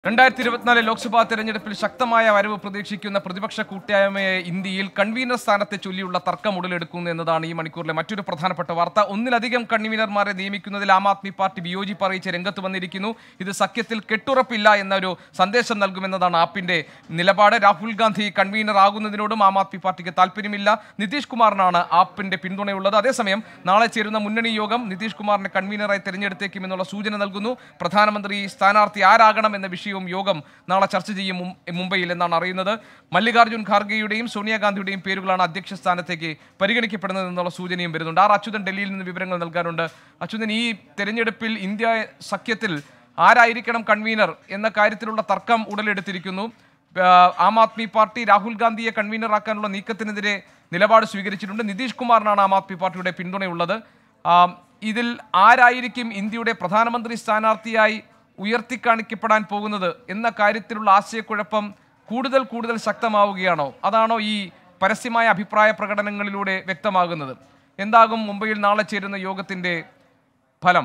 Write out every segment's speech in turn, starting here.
രണ്ടായിരത്തി ഇരുപത്തിനാല് ലോക്സഭാ തെരഞ്ഞെടുപ്പിൽ ശക്തമായ വരവ് പ്രതീക്ഷിക്കുന്ന പ്രതിപക്ഷ കൂട്ടായ്മയെ ഇന്ത്യയിൽ കൺവീനർ സ്ഥാനത്തെ ചൊല്ലിയുള്ള തർക്കം ഉടലെടുക്കുന്നു എന്നതാണ് ഈ മണിക്കൂറിലെ മറ്റൊരു പ്രധാനപ്പെട്ട വാർത്ത ഒന്നിലധികം കൺവീനർമാരെ നിയമിക്കുന്നതിൽ ആം ആദ്മി പാർട്ടി വിയോജിപ്പ് അറിയിച്ച് രംഗത്ത് വന്നിരിക്കുന്നു ഇത് സഖ്യത്തിൽ കെട്ടുറപ്പില്ല എന്നൊരു സന്ദേശം നൽകുമെന്നതാണ് ആപ്പിന്റെ നിലപാട് രാഹുൽ ഗാന്ധി കൺവീനർ ആകുന്നതിനോടും ആം ആദ്മി പാർട്ടിക്ക് താല്പര്യമില്ല നിതീഷ് കുമാറിനാണ് ആപ്പിന്റെ പിന്തുണയുള്ളത് അതേസമയം നാളെ ചേരുന്ന മുന്നണി യോഗം നിതീഷ് കുമാറിനെ കൺവീനറായി തെരഞ്ഞെടുത്തേക്കുമെന്നുള്ള സൂചന നൽകുന്നു പ്രധാനമന്ത്രി സ്ഥാനാർത്ഥി ആരാകണം എന്ന വിഷയവും യോഗം നാളെ ചർച്ച ചെയ്യും മും- മുംബൈയിൽ എന്നാണ് അറിയുന്നത് മല്ലികാർജ്ജുൻ ഖാർഗെയുടെയും സോണിയാഗാന്ധിയുടെയും പേരുകളാണ് അധ്യക്ഷ സ്ഥാനത്തേക്ക് പരിഗണിക്കപ്പെടുന്നത് എന്നുള്ള സൂചനയും വരുന്നുണ്ട് ആർ അച്യുതൻ ഡൽഹിയിൽ നിന്ന് വിവരങ്ങൾ നൽകാനുണ്ട് അച്യുതൻ ഈ തെരഞ്ഞെടുപ്പിൽ ഇന്ത്യ സഖ്യത്തിൽ ആരായിരിക്കണം കൺവീനർ എന്ന കാര്യത്തിലുള്ള തർക്കം ഉടലെടുത്തിരിക്കുന്നു ആ, ആം ആദ്മി പാർട്ടി രാഹുൽ ഗാന്ധിയെ കൺവീനറാക്കാനുള്ള നീക്കത്തിനെതിരെ നിലപാട് സ്വീകരിച്ചിട്ടുണ്ട് നിതീഷ് കുമാറിനാണ് ആം ആദ്മി പാർട്ടിയുടെ പിന്തുണയുള്ളത് ആ, ഇതിൽ ആരായിരിക്കും ഇന്ത്യയുടെ പ്രധാനമന്ത്രി സ്ഥാനാർത്ഥിയായി ഉയർത്തിക്കാണിക്കപ്പെടാൻ പോകുന്നത് എന്ന കാര്യത്തിലുള്ള ആശയക്കുഴപ്പം കൂടുതൽ കൂടുതൽ ശക്തമാവുകയാണോ അതാണോ ഈ പരസ്യമായ അഭിപ്രായ പ്രകടനങ്ങളിലൂടെ വ്യക്തമാകുന്നത് എന്താകും മുംബൈയിൽ നാളെ ചേരുന്ന യോഗത്തിന്റെ ഫലം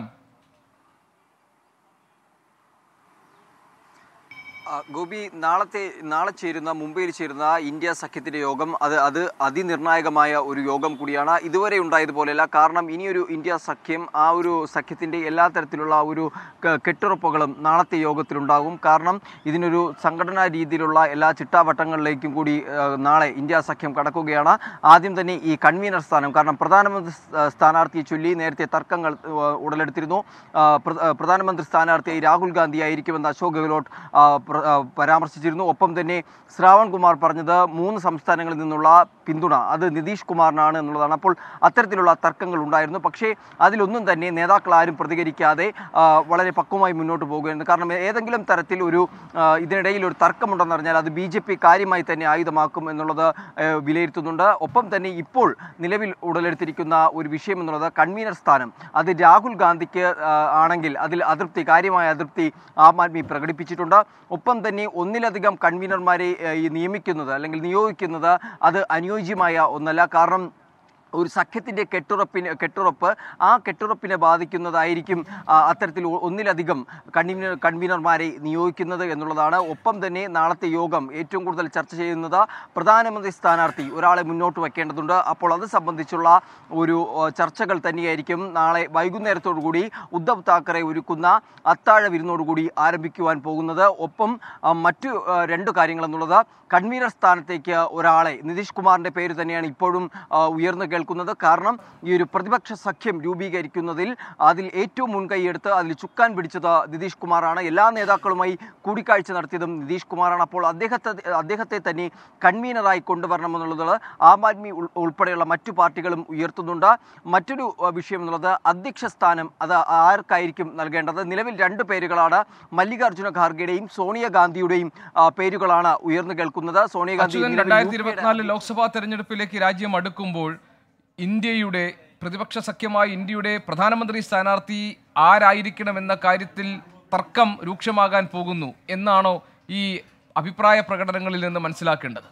ആ, ഗോപി നാളത്തെ നാളെ ചേരുന്ന മുംബൈയിൽ ചേരുന്ന ഇന്ത്യ സഖ്യത്തിന്റെ യോഗം അത് അത് അതിനിർണായകമായ ഒരു യോഗം കൂടിയാണ് ഇതുവരെ ഉണ്ടായതുപോലെയല്ല കാരണം ഇനിയൊരു ഇന്ത്യ സഖ്യം ആ ഒരു സഖ്യത്തിന്റെ എല്ലാ തരത്തിലുള്ള ഒരു ക- കെട്ടുറപ്പുകളും നാളത്തെ യോഗത്തിലുണ്ടാകും കാരണം ഇതിനൊരു സംഘടനാ രീതിയിലുള്ള എല്ലാ ചിട്ടാവട്ടങ്ങളിലേക്കും കൂടി ആ, നാളെ ഇന്ത്യ സഖ്യം കടക്കുകയാണ് ആദ്യം തന്നെ ഈ കൺവീനർ സ്ഥാനം കാരണം പ്രധാനമന്ത്രി സ്ഥാ- സ്ഥാനാർത്ഥിയെ ചൊല്ലി നേരത്തെ തർക്കങ്ങൾ ആ, ഉടലെടുത്തിരുന്നു ആ, പ്ര- ആ, പ്രധാനമന്ത്രി സ്ഥാനാർത്ഥിയായി രാഹുൽ ഗാന്ധി ആയിരിക്കുമെന്ന് അശോക് ഗെഹ്ലോട്ട് ആ, പ്ര- ആ, പരാമർശിച്ചിരുന്നു ഒപ്പം തന്നെ ശ്രാവൺ കുമാർ പറഞ്ഞത് മൂന്ന് സംസ്ഥാനങ്ങളിൽ നിന്നുള്ള പിന്തുണ അത് നിതീഷ് കുമാറിനാണ് എന്നുള്ളതാണ് അപ്പോൾ അത്തരത്തിലുള്ള തർക്കങ്ങൾ ഉണ്ടായിരുന്നു പക്ഷേ അതിലൊന്നും തന്നെ നേതാക്കൾ ആരും പ്രതികരിക്കാതെ ആ, വളരെ പക്വമായി മുന്നോട്ട് പോകുകയായിരുന്നു കാരണം ഏതെങ്കിലും തരത്തിൽ ഒരു ആ, ഇതിനിടയിൽ ഒരു തർക്കമുണ്ടെന്ന് പറഞ്ഞാൽ അത് ബി ജെ പി കാര്യമായി തന്നെ ആയുധമാക്കും എന്നുള്ളത് ആ, വിലയിരുത്തുന്നുണ്ട് ഒപ്പം തന്നെ ഇപ്പോൾ നിലവിൽ ഉടലെടുത്തിരിക്കുന്ന ഒരു വിഷയം എന്നുള്ളത് കൺവീനർ സ്ഥാനം അത് രാഹുൽ ഗാന്ധിക്ക് ആ, ആണെങ്കിൽ അതിൽ അതൃപ്തി കാര്യമായ അതൃപ്തി ആം ആദ്മി പ്രകടിപ്പിച്ചിട്ടുണ്ട് ഒപ്പം തന്നെ ഒന്നിലധികം കൺവീനർമാരെ ആ, ഈ നിയമിക്കുന്നത് അല്ലെങ്കിൽ നിയോഗിക്കുന്നത് അത് അനുയോജ്യമായ ഒന്നല്ല കാരണം ഒരു സഖ്യത്തിൻ്റെ കെട്ടുറപ്പിന് കെട്ടുറപ്പ് ആ കെട്ടുറപ്പിനെ ബാധിക്കുന്നതായിരിക്കും ആ, അത്തരത്തിൽ ഒ- ഒന്നിലധികം കൺവീനർ കൺവീനർമാരെ നിയോഗിക്കുന്നത് എന്നുള്ളതാണ് ഒപ്പം തന്നെ നാളത്തെ യോഗം ഏറ്റവും കൂടുതൽ ചർച്ച ചെയ്യുന്നത് പ്രധാനമന്ത്രി സ്ഥാനാർത്ഥി ഒരാളെ മുന്നോട്ട് വെക്കേണ്ടതുണ്ട് അപ്പോൾ അത് സംബന്ധിച്ചുള്ള ഒരു ആ, ചർച്ചകൾ തന്നെയായിരിക്കും നാളെ വൈകുന്നേരത്തോടു കൂടി ഉദ്ധവ് താക്കറെ ഒരുക്കുന്ന അത്താഴ വിരുന്നോടുകൂടി ആരംഭിക്കുവാൻ പോകുന്നത് ഒപ്പം ആ, മറ്റു ആ, രണ്ട് കാര്യങ്ങൾ എന്നുള്ളത് കൺവീനർ സ്ഥാനത്തേക്ക് ഒരാളെ നിതീഷ് കുമാറിന്റെ പേര് തന്നെയാണ് ഇപ്പോഴും ആ, ഉയർന്നു കേൾക്കുന്നത് കാരണം ഈ ഒരു പ്രതിപക്ഷ സഖ്യം രൂപീകരിക്കുന്നതിൽ അതിൽ ഏറ്റവും മുൻകൈയെടുത്ത് അതിൽ ചുക്കാൻ പിടിച്ചത് നിതീഷ് കുമാറാണ് എല്ലാ നേതാക്കളുമായി കൂടിക്കാഴ്ച നടത്തിയതും നിതീഷ് കുമാറാണ് അപ്പോൾ അദ്ദേഹത്തെ അദ്ദേഹത്തെ തന്നെ കൺവീനറായി കൊണ്ടുവരണമെന്നുള്ളത് ആം ആദ്മി ഉൾ- ഉൾപ്പെടെയുള്ള മറ്റു പാർട്ടികളും ഉയർത്തുന്നുണ്ട് മറ്റൊരു ആ, വിഷയം എന്നുള്ളത് അധ്യക്ഷ സ്ഥാനം അത് ആർക്കായിരിക്കും നൽകേണ്ടത് നിലവിൽ രണ്ട് പേരുകളാണ് മല്ലികാർജ്ജുന ഖാർഗെയുടെയും സോണിയാഗാന്ധിയുടെയും ആ, പേരുകളാണ് ഉയർന്നു കേൾക്കുന്നത് സോണിയാഗാന്ധി അച്യുതൻ നിലവിൽ രണ്ടായിരത്തി യു പിയുടെ ഇരുപത്തിനാല് ലോക്സഭാ തെരഞ്ഞെടുപ്പിലേക്ക് രാജ്യം അടുക്കുമ്പോൾ ഇന്ത്യയുടെ പ്രതിപക്ഷ സഖ്യമായ ഇന്ത്യയുടെ പ്രധാനമന്ത്രി സ്ഥാനാർത്ഥി ആരായിരിക്കണമെന്ന കാര്യത്തിൽ തർക്കം രൂക്ഷമാകാൻ പോകുന്നു എന്നാണോ ഈ അഭിപ്രായ പ്രകടനങ്ങളിൽ നിന്ന് മനസ്സിലാക്കേണ്ടത്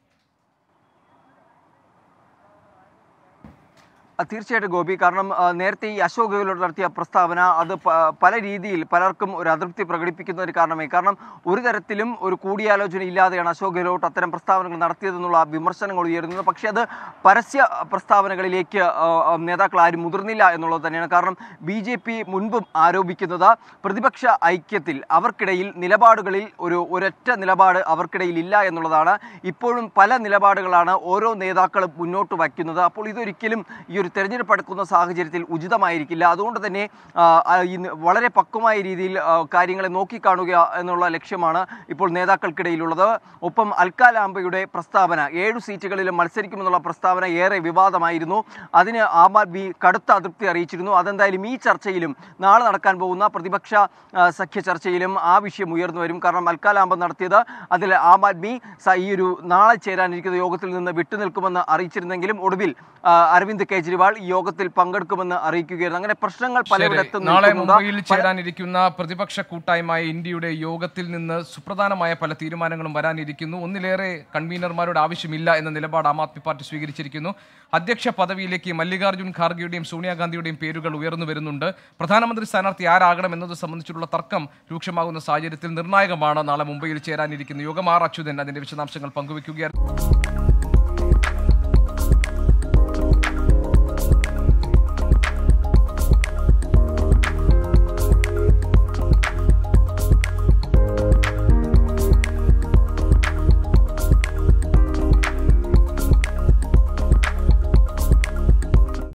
ആ, തീർച്ചയായിട്ടും ഗോപി കാരണം ആ, നേരത്തെ ഈ അശോക് ഗെഹ്ലോട്ട് നടത്തിയ പ്രസ്താവന അത് പ- പല രീതിയിൽ പലർക്കും ഒരു അതൃപ്തി പ്രകടിപ്പിക്കുന്ന ഒരു കാരണമായി കാരണം ഒരു തരത്തിലും ഒരു കൂടിയാലോചന ഇല്ലാതെയാണ് അശോക് ഗെഹ്ലോട്ട് അത്തരം പ്രസ്താവനകൾ നടത്തിയതെന്നുള്ള വിമർശനങ്ങൾ ഉയരുന്നത് പക്ഷേ അത് പരസ്യ പ്രസ്താവനകളിലേക്ക് ആ, ആ, നേതാക്കൾ ആരും മുതിർന്നില്ല എന്നുള്ളത് തന്നെയാണ് കാരണം ബി ജെ പി മുൻപും ആരോപിക്കുന്നത് പ്രതിപക്ഷ ഐക്യത്തിൽ അവർക്കിടയിൽ നിലപാടുകളിൽ ഒരു ഒരൊറ്റ നിലപാട് അവർക്കിടയിൽ ഇല്ല എന്നുള്ളതാണ് ഇപ്പോഴും പല നിലപാടുകളാണ് ഓരോ നേതാക്കളും മുന്നോട്ട് വയ്ക്കുന്നത് അപ്പോൾ ഇതൊരിക്കലും ഈ ഒരു തെരഞ്ഞെടുപ്പ് അടുക്കുന്ന സാഹചര്യത്തിൽ ഉചിതമായിരിക്കില്ല അതുകൊണ്ട് തന്നെ ആ, ആ, ഇന്ന് വളരെ പക്വമായ രീതിയിൽ ആ, കാര്യങ്ങളെ നോക്കിക്കാണുക എന്നുള്ള ലക്ഷ്യമാണ് ഇപ്പോൾ നേതാക്കൾക്കിടയിലുള്ളത് ഒപ്പം അൽക്കാലാംബയുടെ പ്രസ്താവന ഏഴു സീറ്റുകളിലും മത്സരിക്കുമെന്നുള്ള പ്രസ്താവന ഏറെ വിവാദമായിരുന്നു അതിന് ആം ആദ്മി കടുത്ത അതൃപ്തി അറിയിച്ചിരുന്നു അതെന്തായാലും ഈ ചർച്ചയിലും നാളെ നടക്കാൻ പോകുന്ന പ്രതിപക്ഷ ആ, സഖ്യ ചർച്ചയിലും ആ വിഷയം ഉയർന്നു വരും കാരണം അൽക്കാലാംബം നടത്തിയത് അതിൽ ആം ആദ്മി സ- ഈ ഒരു നാളെ ചേരാനിരിക്കുന്ന യോഗത്തിൽ നിന്ന് വിട്ടുനിൽക്കുമെന്ന് അറിയിച്ചിരുന്നെങ്കിലും ഒടുവിൽ ആ, അരവിന്ദ് കെജ്രിവാൾ കെജ്രിവാൾ ഈ യോഗത്തിൽ പങ്കെടുക്കുമെന്ന് അറിയിക്കുകയായിരുന്നു അങ്ങനെ പ്രശ്നങ്ങൾ ശരി. പലയിടത്തും നാളെ നിൽക്കുന്നുണ്ട്. മുംബൈയിൽ ചേരാനിരിക്കുന്ന പ്രതിപക്ഷ കൂട്ടായ്മ ഇന്ത്യയുടെ യോഗത്തിൽ നിന്ന് സുപ്രധാനമായ പല തീരുമാനങ്ങളും വരാനിരിക്കുന്നു ഒന്നിലേറെ കൺവീനർമാരുടെ ആവശ്യമില്ല എന്ന നിലപാട് ആം ആദ്മി പാർട്ടി സ്വീകരിച്ചിരിക്കുന്നു അധ്യക്ഷ പദവിയിലേക്ക് മല്ലികാർജ്ജുൻ ഖാർഗെയുടെയും സോണിയാഗാന്ധിയുടെയും പേരുകൾ ഉയർന്നു വരുന്നുണ്ട് പ്രധാനമന്ത്രി സ്ഥാനാർത്ഥി ആരാകണം എന്നത് സംബന്ധിച്ചുള്ള തർക്കം രൂക്ഷമാകുന്ന സാഹചര്യത്തിൽ നിർണായകമാണ് നാളെ മുംബൈയിൽ ചേരാനിരിക്കുന്ന യോഗം ആർ അച്യുതൻ അതിന്റെ വിശദാംശങ്ങൾ പങ്കുവയ്ക്കുകയാണ്